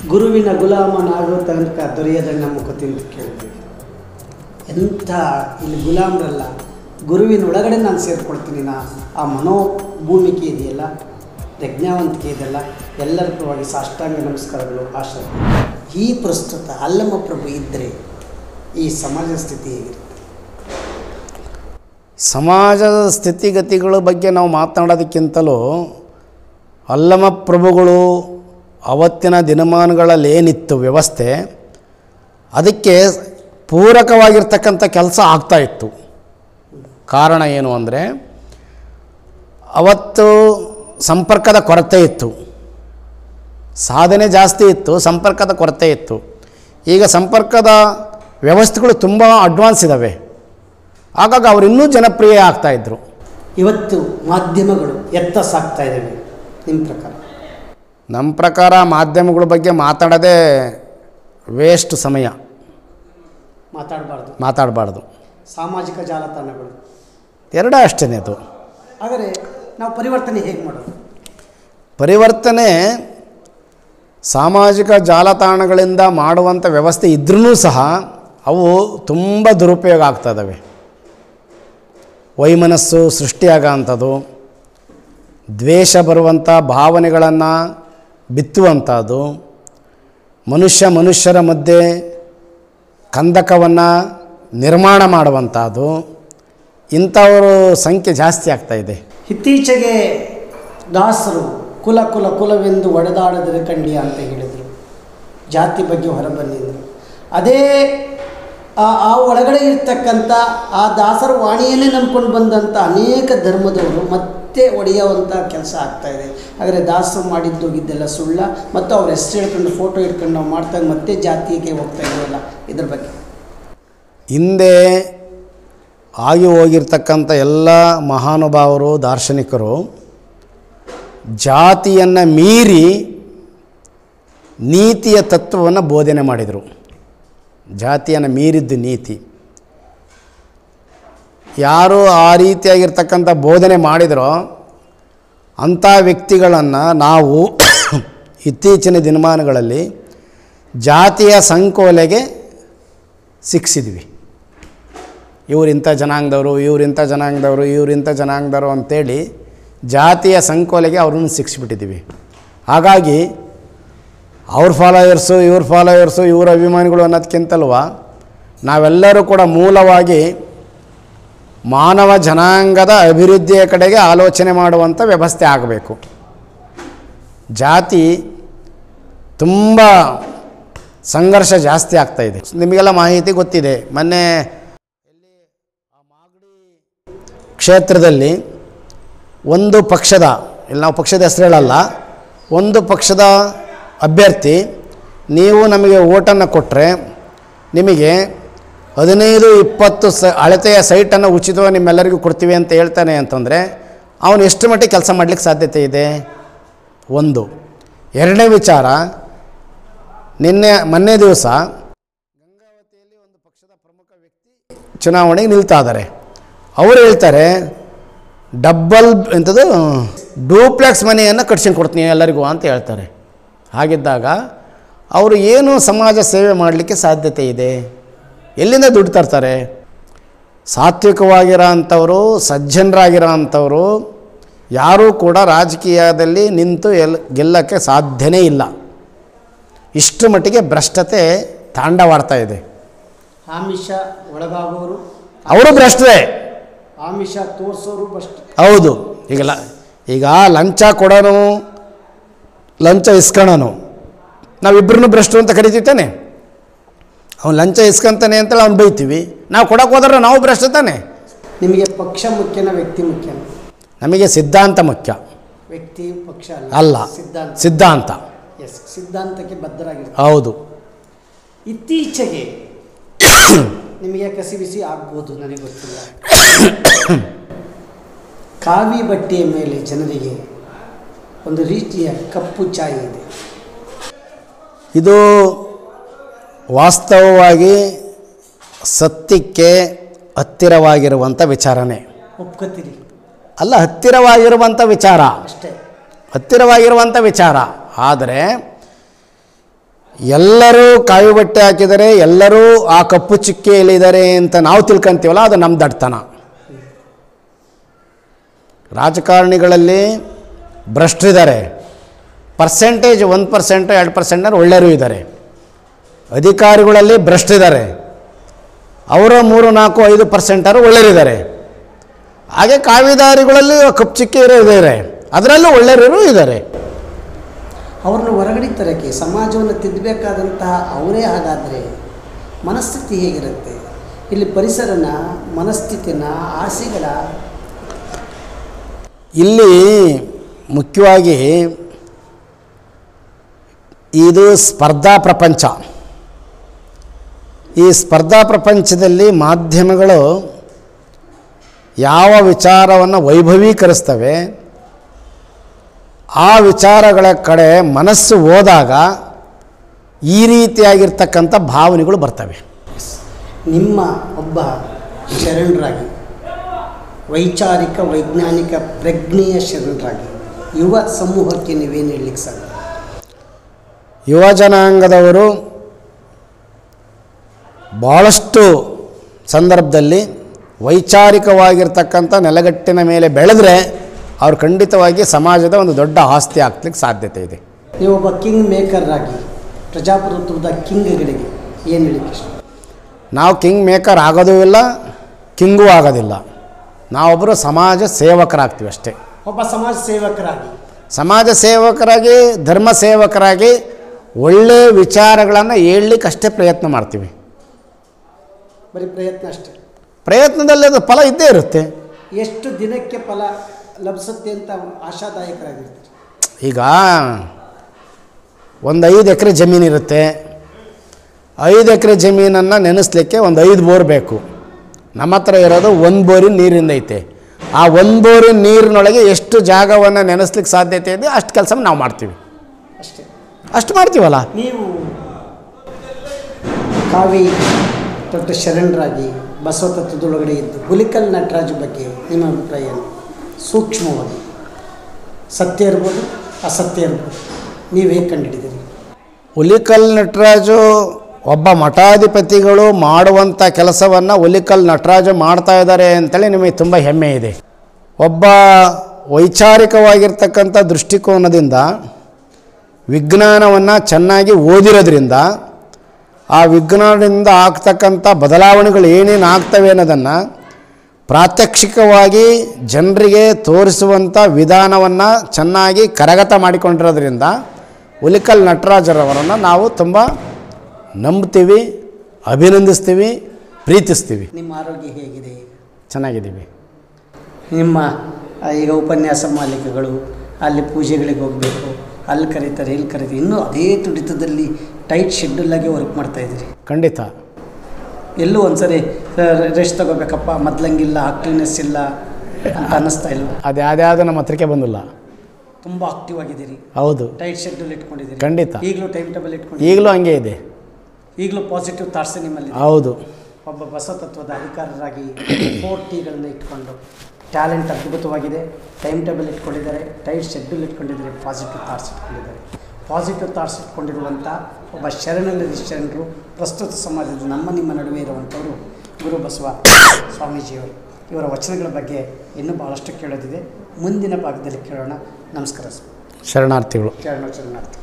ಗುರುವಿನ ಗುಲಾಮನಾಗೋ ತನಕ ದೊರೆಯದಣ್ಣ ಮುಖದಿಂದ ಕೇಳ್ತೀವಿ ಎಂಥ ಇಲ್ಲಿ ಗುಲಾಮರಲ್ಲ ಗುರುವಿನ ಒಳಗಡೆ ನಾನು ಸೇರ್ಕೊಳ್ತೀನಿ ನಾ ಆ ಮನೋಭೂಮಿಕೆ ಇದೆಯಲ್ಲ ಪ್ರಜ್ಞಾವಂತಿಕೆ ಇದೆಯಲ್ಲ ಎಲ್ಲರ ಪರವಾಗಿ ಸಾಷ್ಟಾಂಗ ನಮಸ್ಕಾರಗಳು ಆಶಯ ಈ ಪ್ರಸ್ತುತ ಅಲ್ಲಮ್ಮ ಪ್ರಭು ಇದ್ದರೆ ಈ ಸಮಾಜ ಸ್ಥಿತಿ ಹೇಗಿರುತ್ತೆ ಸಮಾಜದ ಸ್ಥಿತಿಗತಿಗಳ ಬಗ್ಗೆ ನಾವು ಮಾತನಾಡೋದಕ್ಕಿಂತಲೂ ಅಲ್ಲಮ ಪ್ರಭುಗಳು ಅವತ್ತಿನ ದಿನಮಾನಗಳಲ್ಲಿ ಏನಿತ್ತು ವ್ಯವಸ್ಥೆ ಅದಕ್ಕೆ ಪೂರಕವಾಗಿರ್ತಕ್ಕಂಥ ಕೆಲಸ ಆಗ್ತಾಯಿತ್ತು ಕಾರಣ ಏನು ಅಂದರೆ ಅವತ್ತು ಸಂಪರ್ಕದ ಕೊರತೆ ಇತ್ತು ಸಾಧನೆ ಜಾಸ್ತಿ ಇತ್ತು ಸಂಪರ್ಕದ ಕೊರತೆ ಇತ್ತು ಈಗ ಸಂಪರ್ಕದ ವ್ಯವಸ್ಥೆಗಳು ತುಂಬ ಅಡ್ವಾನ್ಸ್ ಇದ್ದಾವೆ ಹಾಗಾಗಿ ಅವರು ಇನ್ನೂ ಜನಪ್ರಿಯ ಆಗ್ತಾಯಿದ್ರು ಇವತ್ತು ಮಾಧ್ಯಮಗಳು ಎತ್ತ ಸಾಕ್ತಾ ಇದ್ದಾವೆ ನಿಮ್ಮ ಪ್ರಕಾರ ನಮ್ಮ ಪ್ರಕಾರ ಮಾಧ್ಯಮಗಳ ಬಗ್ಗೆ ಮಾತಾಡೋದೇ ವೇಸ್ಟ್ ಸಮಯ ಮಾತಾಡಬಾರ್ದು ಮಾತಾಡಬಾರ್ದು ಸಾಮಾಜಿಕ ಜಾಲತಾಣಗಳು ಎರಡೂ ಅಷ್ಟೇ ಅದು ಹಾಗಾದರೆ ನಾವು ಪರಿವರ್ತನೆ ಹೇಗೆ ಮಾಡೋದು ಪರಿವರ್ತನೆ ಸಾಮಾಜಿಕ ಜಾಲತಾಣಗಳಿಂದ ಮಾಡುವಂಥ ವ್ಯವಸ್ಥೆ ಇದ್ರೂ ಸಹ ಅವು ತುಂಬ ದುರುಪಯೋಗ ಆಗ್ತಾ ಇದ್ದಾವೆ ವೈಮನಸ್ಸು ಸೃಷ್ಟಿಯಾಗೋಂಥದ್ದು ದ್ವೇಷ ಬರುವಂಥ ಭಾವನೆಗಳನ್ನು ಬಿತ್ತುವಂಥದ್ದು ಮನುಷ್ಯ ಮನುಷ್ಯರ ಮಧ್ಯೆ ಕಂದಕವನ್ನು ನಿರ್ಮಾಣ ಮಾಡುವಂಥದ್ದು ಇಂಥವರು ಸಂಖ್ಯೆ ಜಾಸ್ತಿ ಆಗ್ತಾ ಇದೆ ಇತ್ತೀಚೆಗೆ ದಾಸರು ಕುಲ ಕುಲ ಕುಲವೆಂದು ಒಡೆದಾಡದರೆ ಕಂಡಿಯ ಅಂತ ಹೇಳಿದರು ಜಾತಿ ಬಗ್ಗೆ ಹೊರಬಂದಿದ್ರು ಅದೇ ಆ ಆ ಒಳಗಡೆ ಇರ್ತಕ್ಕಂಥ ಆ ದಾಸರ ವಾಣಿಯನ್ನೇ ನಂಬ್ಕೊಂಡು ಬಂದಂಥ ಅನೇಕ ಧರ್ಮದವರು ಮತ್ತೆ ಒಡೆಯುವಂಥ ಕೆಲಸ ಆಗ್ತಾ ಇದೆ ಹಾಗಾದರೆ ದಾಸರು ಮಾಡಿದ್ದೋಗಿದ್ದೆಲ್ಲ ಸುಳ್ಳ ಮತ್ತು ಅವ್ರ ಹೆಸರು ಹೇಳ್ಕೊಂಡು ಫೋಟೋ ಇಟ್ಕೊಂಡು ನಾವು ಮಾಡ್ತಾ ಮತ್ತೆ ಜಾತಿಗೆ ಹೋಗ್ತಾ ಇದೀವಲ್ಲ ಇದ್ರ ಬಗ್ಗೆ ಹಿಂದೆ ಆಗಿ ಹೋಗಿರ್ತಕ್ಕಂಥ ಎಲ್ಲ ಮಹಾನುಭಾವರು ದಾರ್ಶನಿಕರು ಜಾತಿಯನ್ನು ಮೀರಿ ನೀತಿಯ ತತ್ವವನ್ನು ಬೋಧನೆ ಮಾಡಿದರು ಜಾತಿಯನ್ನು ಮೀರಿದ್ದು ನೀತಿ ಯಾರು ಆ ರೀತಿಯಾಗಿರ್ತಕ್ಕಂಥ ಬೋಧನೆ ಮಾಡಿದರೋ ಅಂಥ ವ್ಯಕ್ತಿಗಳನ್ನು ನಾವು ಇತ್ತೀಚಿನ ದಿನಮಾನಗಳಲ್ಲಿ ಜಾತಿಯ ಸಂಕೋಲೆಗೆ ಸಿಕ್ಕಿಸಿದ್ವಿ ಇವರಿಂಥ ಜನಾಂಗದವರು ಇವರಿಂಥ ಜನಾಂಗದವರು ಇವರಿಂಥ ಜನಾಂಗದವರು ಅಂತೇಳಿ ಜಾತಿಯ ಸಂಕೋಲೆಗೆ ಅವ್ರನ್ನ ಸಿಕ್ಕಿಸ್ಬಿಟ್ಟಿದ್ದೀವಿ ಹಾಗಾಗಿ ಅವ್ರ ಫಾಲೋಯರ್ಸು ಇವ್ರ ಫಾಲೋಯರ್ಸು ಇವ್ರ ಅಭಿಮಾನಿಗಳು ಅನ್ನೋದಕ್ಕಿಂತಲ್ವ ನಾವೆಲ್ಲರೂ ಕೂಡ ಮೂಲವಾಗಿ ಮಾನವ ಜನಾಂಗದ ಅಭಿವೃದ್ಧಿಯ ಕಡೆಗೆ ಆಲೋಚನೆ ಮಾಡುವಂಥ ವ್ಯವಸ್ಥೆ ಆಗಬೇಕು ಜಾತಿ ತುಂಬ ಸಂಘರ್ಷ ಜಾಸ್ತಿ ಆಗ್ತಾಯಿದೆ ನಿಮಗೆಲ್ಲ ಮಾಹಿತಿ ಗೊತ್ತಿದೆ ಮೊನ್ನೆ ಕ್ಷೇತ್ರದಲ್ಲಿ ಒಂದು ಪಕ್ಷದ ಇಲ್ಲಿ ನಾವು ಪಕ್ಷದ ಹೆಸರು ಹೇಳಲ್ಲ ಒಂದು ಪಕ್ಷದ ಅಭ್ಯರ್ಥಿ ನೀವು ನಮಗೆ ಓಟನ್ನು ಕೊಟ್ಟರೆ ನಿಮಗೆ ಹದಿನೈದು ಇಪ್ಪತ್ತು ಸ ಅಳತೆಯ ಸೈಟನ್ನು ಉಚಿತವಾಗಿ ನಿಮ್ಮೆಲ್ಲರಿಗೂ ಕೊಡ್ತೀವಿ ಅಂತ ಹೇಳ್ತಾನೆ ಅಂತಂದರೆ ಅವನು ಎಷ್ಟು ಮಟ್ಟಿಗೆ ಕೆಲಸ ಮಾಡಲಿಕ್ಕೆ ಸಾಧ್ಯತೆ ಇದೆ ಒಂದು ಎರಡನೇ ವಿಚಾರ ನಿನ್ನೆ ಮೊನ್ನೆ ದಿವಸ ಚುನಾವಣೆಗೆ ನಿಲ್ತಾ ಇದ್ದಾರೆ ಅವರು ಹೇಳ್ತಾರೆ ಡಬ್ಬಲ್ ಎಂಥದ್ದು ಡೂಪ್ಲೆಕ್ಸ್ ಮನೆಯನ್ನು ಕಟ್ಸ್ಕೊಂಡು ಕೊಡ್ತೀನಿ ಎಲ್ಲರಿಗೂ ಅಂತ ಹೇಳ್ತಾರೆ ಹಾಗಿದ್ದಾಗ ಅವರು ಏನು ಸಮಾಜ ಸೇವೆ ಮಾಡಲಿಕ್ಕೆ ಸಾಧ್ಯತೆ ಇದೆ ಎಲ್ಲಿಂದ ದುಡ್ಡು ತರ್ತಾರೆ ಸಾತ್ವಿಕವಾಗಿರೋ ಅಂಥವರು ಸಜ್ಜನರಾಗಿರೋ ಅಂಥವರು ಯಾರೂ ಕೂಡ ರಾಜಕೀಯದಲ್ಲಿ ನಿಂತು ಎಲ್ ಗೆಲ್ಲಕ್ಕೆ ಸಾಧ್ಯನೇ ಇಲ್ಲ ಇಷ್ಟು ಮಟ್ಟಿಗೆ ಭ್ರಷ್ಟತೆ ತಾಂಡವಾಡ್ತಾ ಇದೆ ಆಮಿಷ ಒಳಗಾಗೋರು ಅವರು ಭ್ರಷ್ಟರೇ ಆಮಿಷ ತೋರಿಸೋರು ಬಸ್ಟ್ ಹೌದು ಈಗ ಲ ಈಗ ಲಂಚ ಕೊಡೋನು ಲಂಚ ಇಸ್ಕೊಳೋನು ನಾವಿಬ್ಬರನ್ನು ಭ್ರಷ್ಟರು ಅಂತ ಕರಿತೀವಿ ತಾನೆ ಅವ್ನು ಲಂಚ ಇಸ್ಕೊಂತಾನೆ ಅಂತೇಳಿ ಅವ್ನು ಬೈತೀವಿ ನಾವು ಕೊಡೋಕೆ ಹೋದ್ರೆ ನಾವು ಭ್ರಷ್ಟ ತಾನೆ ನಿಮಗೆ ಪಕ್ಷ ಮುಖ್ಯನ ವ್ಯಕ್ತಿ ಮುಖ್ಯನ ನಮಗೆ ಸಿದ್ಧಾಂತ ಮುಖ್ಯ ವ್ಯಕ್ತಿ ಪಕ್ಷ ಅಲ್ಲ ಸಿದ್ಧಾಂತ ಸಿದ್ಧಾಂತ ಎಸ್ ಸಿದ್ಧಾಂತಕ್ಕೆ ಬದ್ಧರಾಗಿರ್ತಾರೆ ಹೌದು ಇತ್ತೀಚೆಗೆ ನಿಮಗೆ ಕಸಿ ಬಿಸಿ ಆಗ್ಬೋದು ನನಗೆ ಗೊತ್ತಿಲ್ಲ ಕಾವಿ ಬಟ್ಟೆಯ ಮೇಲೆ ಜನರಿಗೆ ಒಂದು ರೀತಿಯ ಕಪ್ಪು ಚಾಯಿ ಇದೆ ಇದು ವಾಸ್ತವವಾಗಿ ಸತ್ಯಕ್ಕೆ ಹತ್ತಿರವಾಗಿರುವಂಥ ವಿಚಾರನೇ ಒಪ್ಕೋತೀರಿ ಅಲ್ಲ ಹತ್ತಿರವಾಗಿರುವಂಥ ವಿಚಾರ ಅಷ್ಟೇ ಹತ್ತಿರವಾಗಿರುವಂಥ ವಿಚಾರ ಆದರೆ ಎಲ್ಲರೂ ಕಾವಿ ಬಟ್ಟೆ ಹಾಕಿದರೆ ಎಲ್ಲರೂ ಆ ಕಪ್ಪು ಚುಕ್ಕಿಯಲ್ಲಿದ್ದಾರೆ ಅಂತ ನಾವು ತಿಳ್ಕೊಂತೀವಲ್ಲ ಅದು ನಮ್ಮ ದಡ್ತನ ರಾಜಕಾರಣಿಗಳಲ್ಲಿ ಭ್ರಷ್ಟರಿದ್ದಾರೆ ಪರ್ಸೆಂಟೇಜ್ ಒಂದು ಪರ್ಸೆಂಟ್ ಎರಡು ಪರ್ಸೆಂಟ್ ಒಳ್ಳೆಯರು ಇದ್ದಾರೆ ಅಧಿಕಾರಿಗಳಲ್ಲಿ ಭ್ರಷ್ಟರಿದ್ದಾರೆ ಅವರ ಮೂರು ನಾಲ್ಕು ಐದು ಪರ್ಸೆಂಟರು ಒಳ್ಳೆಯರಿದ್ದಾರೆ ಹಾಗೆ ಕಾವಿದಾರಿಗಳಲ್ಲಿ ಕಪ್ಪು ಚಿಕ್ಕಿ ಇರೋ ಇದ್ದಾರೆ ಅದರಲ್ಲೂ ಒಳ್ಳೆಯರು ಇದ್ದಾರೆ ಅವ್ರನ್ನ ಹೊರಗಡೆ ತರಕ್ಕೆ ಸಮಾಜವನ್ನು ತಿದ್ದಬೇಕಾದಂತಹ ಅವರೇ ಹಾಗಾದರೆ ಮನಸ್ಥಿತಿ ಹೇಗಿರುತ್ತೆ ಇಲ್ಲಿ ಪರಿಸರನ ಮನಸ್ಥಿತಿನ ಆಸೆಗಳ ಇಲ್ಲಿ ಮುಖ್ಯವಾಗಿ ಇದು ಸ್ಪರ್ಧಾ ಪ್ರಪಂಚ ಈ ಸ್ಪರ್ಧಾ ಪ್ರಪಂಚದಲ್ಲಿ ಮಾಧ್ಯಮಗಳು ಯಾವ ವಿಚಾರವನ್ನು ವೈಭವೀಕರಿಸ್ತವೆ ಆ ವಿಚಾರಗಳ ಕಡೆ ಮನಸ್ಸು ಹೋದಾಗ ಈ ರೀತಿಯಾಗಿರ್ತಕ್ಕಂಥ ಭಾವನೆಗಳು ಬರ್ತವೆ ನಿಮ್ಮ ಒಬ್ಬ ಶರಣರಾಗಿ ವೈಚಾರಿಕ ವೈಜ್ಞಾನಿಕ ಪ್ರಜ್ಞೆಯ ಶರಣರಾಗಿ ಯುವ ಸಮೂಹಕ್ಕೆ ನೀವೇನು ಹೇಳಲಿಕ್ಕೆ ಸಾಧ್ಯ ಯುವ ಜನಾಂಗದವರು ಭಾಳಷ್ಟು ಸಂದರ್ಭದಲ್ಲಿ ವೈಚಾರಿಕವಾಗಿರ್ತಕ್ಕಂಥ ನೆಲಗಟ್ಟಿನ ಮೇಲೆ ಬೆಳೆದ್ರೆ ಅವ್ರು ಖಂಡಿತವಾಗಿ ಸಮಾಜದ ಒಂದು ದೊಡ್ಡ ಆಸ್ತಿ ಆಗ್ಲಿಕ್ಕೆ ಸಾಧ್ಯತೆ ಇದೆ ನೀವೊಬ್ಬ ಕಿಂಗ್ ಮೇಕರಾಗಿ ಪ್ರಜಾಪ್ರಭುತ್ವದ ಕಿಂಗ್ಗಳಿಗೆ ಏನು ಹೇಳಲಿಕ್ಕೆ ಇಷ್ಟ ನಾವು ಕಿಂಗ್ ಮೇಕರ್ ಆಗೋದೂ ಇಲ್ಲ ಕಿಂಗೂ ಆಗೋದಿಲ್ಲ ನಾವೊಬ್ಬರು ಸಮಾಜ ಸೇವಕರಾಗ್ತೀವಿ ಅಷ್ಟೇ ಒಬ್ಬ ಸಮಾಜ ಸೇವಕರಾಗಿ ಸಮಾಜ ಸೇವಕರಾಗಿ ಧರ್ಮ ಸೇವಕರಾಗಿ ಒಳ್ಳೆಯ ವಿಚಾರಗಳನ್ನು ಹೇಳಲಿಕ್ಕೆ ಅಷ್ಟೇ ಪ್ರಯತ್ನ ಮಾಡ್ತೀವಿ ಬರೀ ಪ್ರಯತ್ನ ಅಷ್ಟೇ ಪ್ರಯತ್ನದಲ್ಲಿ ಅದು ಫಲ ಇದ್ದೇ ಇರುತ್ತೆ ಎಷ್ಟು ದಿನಕ್ಕೆ ಫಲ ಲಭಿಸುತ್ತೆ ಅಂತ ಆಶಾದಾಯಕರಾಗಿರ್ತೀರಿ ಈಗ ಒಂದು ಐದು ಎಕರೆ ಜಮೀನಿರುತ್ತೆ ಐದು ಎಕರೆ ಜಮೀನನ್ನು ನೆನೆಸ್ಲಿಕ್ಕೆ ಒಂದು ಐದು ಬೋರ್ ಬೇಕು ನಮ್ಮ ಹತ್ರ ಇರೋದು ಒಂದು ಬೋರಿನ ನೀರಿಂದ ಐತೆ ಆ ಒಂದು ಬೋರಿನ ನೀರಿನೊಳಗೆ ಎಷ್ಟು ಜಾಗವನ್ನು ನೆನೆಸ್ಲಿಕ್ಕೆ ಸಾಧ್ಯತೆ ಇದೆ ಅಷ್ಟು ಕೆಲಸ ನಾವು ಮಾಡ್ತೀವಿ ಅಷ್ಟೇ ಅಷ್ಟು ಮಾಡ್ತೀವಲ್ಲ ನೀವು ಕಾವಿ ದೊಡ್ಡ ಶರಣರಾಗಿ ಬಸವ ತತ್ವದೊಳಗಡೆ ಇದ್ದು ಹುಲಿಕಲ್ ನಟರಾಜ್ ಬಗ್ಗೆ ನಿಮ್ಮ ಅಭಿಪ್ರಾಯ ಏನು ಸೂಕ್ಷ್ಮವಾಗಿ ಸತ್ಯ ಇರ್ಬೋದು ಅಸತ್ಯ ಇರ್ಬೋದು ನೀವು ಹೇಗೆ ಕಂಡುಹಿಡಿದಿರಿ ಹುಲಿಕಲ್ ನಟರಾಜು ಒಬ್ಬ ಮಠಾಧಿಪತಿಗಳು ಮಾಡುವಂಥ ಕೆಲಸವನ್ನು ಹುಲಿಕಲ್ ನಟರಾಜು ಮಾಡ್ತಾ ಇದ್ದಾರೆ ಅಂತೇಳಿ ನಿಮಗೆ ತುಂಬ ಹೆಮ್ಮೆ ಇದೆ ಒಬ್ಬ ವೈಚಾರಿಕವಾಗಿರ್ತಕ್ಕಂಥ ದೃಷ್ಟಿಕೋನದಿಂದ ವಿಜ್ಞಾನವನ್ನು ಚೆನ್ನಾಗಿ ಓದಿರೋದ್ರಿಂದ ಆ ವಿಜ್ಞಾನದಿಂದ ಆಗ್ತಕ್ಕಂಥ ಬದಲಾವಣೆಗಳು ಏನೇನು ಆಗ್ತವೆ ಅನ್ನೋದನ್ನು ಪ್ರಾತ್ಯಕ್ಷಿಕವಾಗಿ ಜನರಿಗೆ ತೋರಿಸುವಂಥ ವಿಧಾನವನ್ನು ಚೆನ್ನಾಗಿ ಕರಗತ ಮಾಡಿಕೊಂಡಿರೋದ್ರಿಂದ ಹುಲಿಕಲ್ ನಟರಾಜರವರನ್ನು ನಾವು ತುಂಬ ನಂಬ್ತೀವಿ ಅಭಿನಂದಿಸ್ತೀವಿ ಪ್ರೀತಿಸ್ತೀವಿ ನಿಮ್ಮ ಆರೋಗ್ಯ ಹೇಗಿದೆ ಚೆನ್ನಾಗಿದ್ದೀವಿ ನಿಮ್ಮ ಆ, ಈಗ ಉಪನ್ಯಾಸ ಮಾಲಿಕೆಗಳು ಅಲ್ಲಿ ಪೂಜೆಗಳಿಗೆ ಹೋಗಬೇಕು ಅಲ್ಲಿ ಕರೀತಾರೆ ಇಲ್ಲಿ ಕರೀತಾರೆ ಇನ್ನೂ ಅದೇ ತುಡಿತದಲ್ಲಿ ಟೈಟ್ ಶೆಡ್ಯೂಲಾಗಿ ವರ್ಕ್ ಮಾಡ್ತಾಯಿದ್ದೀರಿ ಖಂಡಿತ ಎಲ್ಲೂ ಒಂದ್ಸರಿ ರೆಸ್ಟ್ ತಗೋಬೇಕಪ್ಪ ಮೊದ್ಲಂಗಿಲ್ಲ ಆಕ್ಟಿವ್ನೆಸ್ ಇಲ್ಲ ಅಂತ ಅನ್ನಿಸ್ತಾ ಇಲ್ಲ ಅದು ಯಾವ್ದ್ಯಾವುದು ನಮ್ಮ ಹತ್ರಕ್ಕೆ ಬಂದಿಲ್ಲ ತುಂಬ ಆಕ್ಟಿವ್ ಆಗಿದ್ದೀರಿ ಹೌದು ಟೈಟ್ ಶೆಡ್ಯೂಲ್ ಇಟ್ಕೊಂಡಿದ್ದೀರಿ ಖಂಡಿತ. ಈಗಲೂ ಟೈಮ್ ಟೇಬಲ್ ಇಟ್ಕೊಂಡಿದ್ದೀರಿ ಈಗಲೂ ಹಂಗೆ ಇದೆ ಈಗಲೂ ಪಾಸಿಟಿವ್ ಥಾಟ್ಸ್ ನಿಮ್ಮಲ್ಲಿ ಹೌದು ಒಬ್ಬ ಬಸವತತ್ವದ ಅಧಿಕಾರರಾಗಿ ಫೋರ್ ಟಿಗಳನ್ನು ಇಟ್ಕೊಂಡು ಟ್ಯಾಲೆಂಟ್ ಅದ್ಭುತವಾಗಿದೆ ಟೈಮ್ ಟೇಬಲ್ ಇಟ್ಕೊಂಡಿದ್ದಾರೆ ಟೈಟ್ ಶೆಡ್ಯೂಲ್ ಇಟ್ಕೊಂಡಿದ್ದಾರೆ ಪಾಸಿಟಿವ್ ಥಾಟ್ಸ್ ಇಟ್ಕೊಂಡಿದ್ದಾರೆ ಪಾಸಿಟಿವ್ ಥಾಟ್ಸ್ ಇಟ್ಕೊಂಡಿರುವಂಥ ಒಬ್ಬ ಶರಣರಲ್ಲಿ ಶರಣರು ಪ್ರಸ್ತುತ ಸಮಾಜದ ನಮ್ಮ ನಿಮ್ಮ ನಡುವೆ ಇರುವಂಥವರು ಗುರು ಬಸವ ಸ್ವಾಮೀಜಿಯವರು ಇವರ ವಚನಗಳ ಬಗ್ಗೆ ಇನ್ನೂ ಭಾಳಷ್ಟು ಕೇಳೋದಿದೆ ಮುಂದಿನ ಭಾಗದಲ್ಲಿ ಕೇಳೋಣ ನಮಸ್ಕಾರ ಸರ್. ಶರಣಾರ್ಥಿಗಳು ಶರಣ ಶರಣಾರ್ಥಿ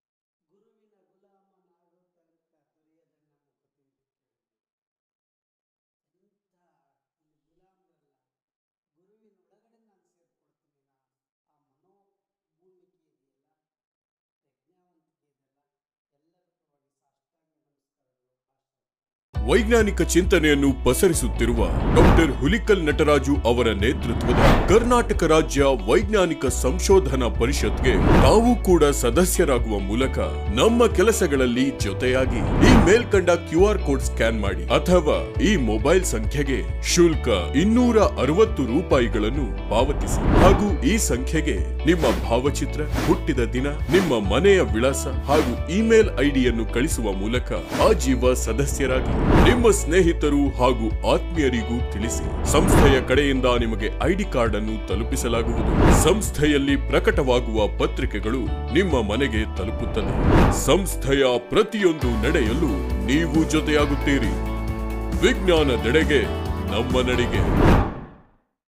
ವೈಜ್ಞಾನಿಕ ಚಿಂತನೆಯನ್ನು ಪಸರಿಸುತ್ತಿರುವ ಡಾಕ್ಟರ್ ಹುಲಿಕಲ್ ನಟರಾಜು ಅವರ ನೇತೃತ್ವದ ಕರ್ನಾಟಕ ರಾಜ್ಯ ವೈಜ್ಞಾನಿಕ ಸಂಶೋಧನಾ ಪರಿಷತ್ಗೆ ನಾವು ಕೂಡ ಸದಸ್ಯರಾಗುವ ಮೂಲಕ ನಮ್ಮ ಕೆಲಸಗಳಲ್ಲಿ ಜೊತೆಯಾಗಿ ಈ ಮೇಲ್ಕಂಡ ಕ್ಯೂ ಆರ್ ಕೋಡ್ ಸ್ಕ್ಯಾನ್ ಮಾಡಿ ಅಥವಾ ಈ ಮೊಬೈಲ್ ಸಂಖ್ಯೆಗೆ ಶುಲ್ಕ ಇನ್ನೂರ ಅರವತ್ತು ರೂಪಾಯಿಗಳನ್ನು ಪಾವತಿಸಿ ಹಾಗೂ ಈ ಸಂಖ್ಯೆಗೆ ನಿಮ್ಮ ಭಾವಚಿತ್ರ ಹುಟ್ಟಿದ ದಿನ ನಿಮ್ಮ ಮನೆಯ ವಿಳಾಸ ಹಾಗೂ ಇಮೇಲ್ ಐಡಿಯನ್ನು ಕಳಿಸುವ ಮೂಲಕ ಆಜೀವ ಸದಸ್ಯರಾಗಿ ನಿಮ್ಮ ಸ್ನೇಹಿತರು ಹಾಗೂ ಆತ್ಮೀಯರಿಗೂ ತಿಳಿಸಿ ಸಂಸ್ಥೆಯ ಕಡೆಯಿಂದ ನಿಮಗೆ ಐಡಿ ಕಾರ್ಡ್ ಅನ್ನು ತಲುಪಿಸಲಾಗುವುದು ಸಂಸ್ಥೆಯಲ್ಲಿ ಪ್ರಕಟವಾಗುವ ಪತ್ರಿಕೆಗಳು ನಿಮ್ಮ ಮನೆಗೆ ತಲುಪುತ್ತದೆ ಸಂಸ್ಥೆಯ ಪ್ರತಿಯೊಂದು ನಡೆಯಲು ನೀವು ಜೊತೆಯಾಗುತ್ತೀರಿ ವಿಜ್ಞಾನದೆಡೆಗೆ ನಮ್ಮ ನಡಿಗೆ